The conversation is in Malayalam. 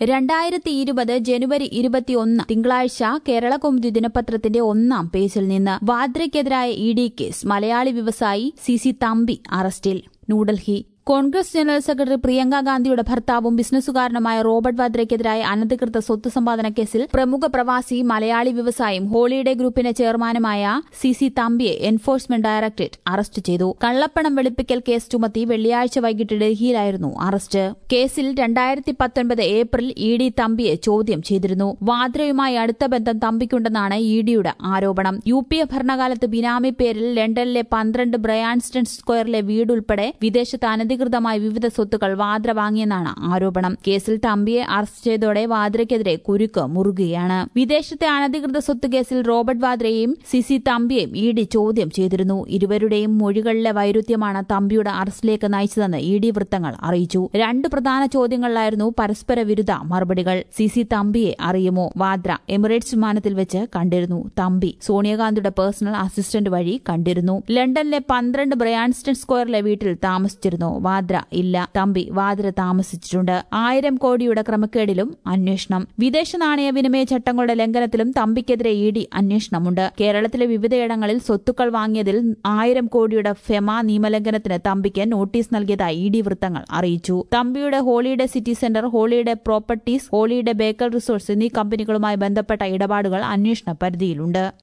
രണ്ടായിരത്തി ഇരുപത് ജനുവരി ഇരുപത്തിയൊന്ന് തിങ്കളാഴ്ച കേരളകൗമുദി ദിനപത്രത്തിന്റെ ഒന്നാം പേജിൽ നിന്ന് വാദ്രയ്ക്കെതിരായ ഇ ഡി കേസ് മലയാളി വ്യവസായി സി സി തമ്പി അറസ്റ്റിൽ ന്യൂഡൽഹി കോൺഗ്രസ് ജനറൽ സെക്രട്ടറി പ്രിയങ്ക ഗാന്ധിയുടെ ഭർത്താവും ബിസിനസ്സുകാരനുമായ റോബർട്ട് വാദ്രയ്ക്കെതിരായ അനധികൃത സ്വത്ത് സമ്പാദന കേസിൽ പ്രമുഖ പ്രവാസി മലയാളി വ്യവസായിയും ഹോളിഡേ ഗ്രൂപ്പിന്റെ ചെയർമാനുമായ സി സി തമ്പിയെ എൻഫോഴ്സ്മെന്റ് ഡയറക്ടറേറ്റ് അറസ്റ്റ് ചെയ്തു കള്ളപ്പണം വെളുപ്പിക്കൽ കേസ് ചുമത്തി വെള്ളിയാഴ്ച വൈകിട്ട് ഡൽഹിയിലായിരുന്നു അറസ്റ്റ് കേസിൽ രണ്ടായിരത്തി പത്തൊൻപത് ഏപ്രിൽ ഇ ഡി തമ്പിയെ ചോദ്യം ചെയ്തിരുന്നു വാദ്രയുമായി അടുത്ത ബന്ധം തമ്പിക്കുണ്ടെന്നാണ് ഇ ഡിയുടെ ആരോപണം യു പി എ ഭരണകാലത്ത് ബിനാമി പേരിൽ ലണ്ടനിലെ പന്ത്രണ്ട് ബ്രയാൻസ്റ്റൺ സ്ക്വയറിലെ വീടുൾപ്പെടെ വിദേശത്ത് അനധികൃതമായി വിവിധ സ്വത്തുക്കൾ വാദ്ര വാങ്ങിയെന്നാണ് ആരോപണം കേസിൽ തമ്പിയെ അറസ്റ്റ് ചെയ്തോടെ വാദ്രയ്ക്കെതിരെ കുരുക്ക് മുറുകുകയാണ് വിദേശത്തെ അനധികൃത സ്വത്ത് കേസിൽ റോബർട്ട് വാദ്രയെയും സിസി തമ്പിയെയും ഇ ഡി ചോദ്യം ചെയ്തിരുന്നു ഇരുവരുടെയും മൊഴികളിലെ വൈരുദ്ധ്യമാണ് തമ്പിയുടെ അറസ്റ്റിലേക്ക് നയിച്ചതെന്ന് ഇ ഡി വൃത്തങ്ങൾ അറിയിച്ചു രണ്ട് പ്രധാന ചോദ്യങ്ങളിലായിരുന്നു പരസ്പര വിരുദ്ധ മറുപടികൾ സിസി തമ്പിയെ അറിയുമോ വാദ്ര എമിറേറ്റ്സ് വിമാനത്തിൽ വെച്ച് കണ്ടിരുന്നു തമ്പി സോണിയാഗാന്ധിയുടെ പേഴ്സണൽ അസിസ്റ്റന്റ് വഴി കണ്ടിരുന്നു ലണ്ടനിലെ പന്ത്രണ്ട് ബ്രയാൻസ്റ്റൺ സ്ക്വയറിലെ വീട്ടിൽ താമസിച്ചിരുന്നു വാദ്ര ഇല്ല തമ്പി വാദ്ര താമസിച്ചിട്ടുണ്ട് ആയിരം കോടിയുടെ ക്രമക്കേടിലും അന്വേഷണം വിദേശ നാണയ വിനിമയ ചട്ടങ്ങളുടെ ലംഘനത്തിലും തമ്പിക്കെതിരെ ഇ ഡി അന്വേഷണമുണ്ട് കേരളത്തിലെ വിവിധയിടങ്ങളിൽ സ്വത്തുക്കൾ വാങ്ങിയതിൽ ആയിരം കോടിയുടെ ഫെമ നിയമലംഘനത്തിന് തമ്പിക്ക് നോട്ടീസ് നൽകിയതായി ഇ ഡി വൃത്തങ്ങൾ അറിയിച്ചു തമ്പിയുടെ Holiday City Centre Holiday Properties Holiday Bekal Resorts എന്നീ കമ്പനികളുമായി ബന്ധപ്പെട്ട ഇടപാടുകൾ അന്വേഷണ പരിധിയിലുണ്ട്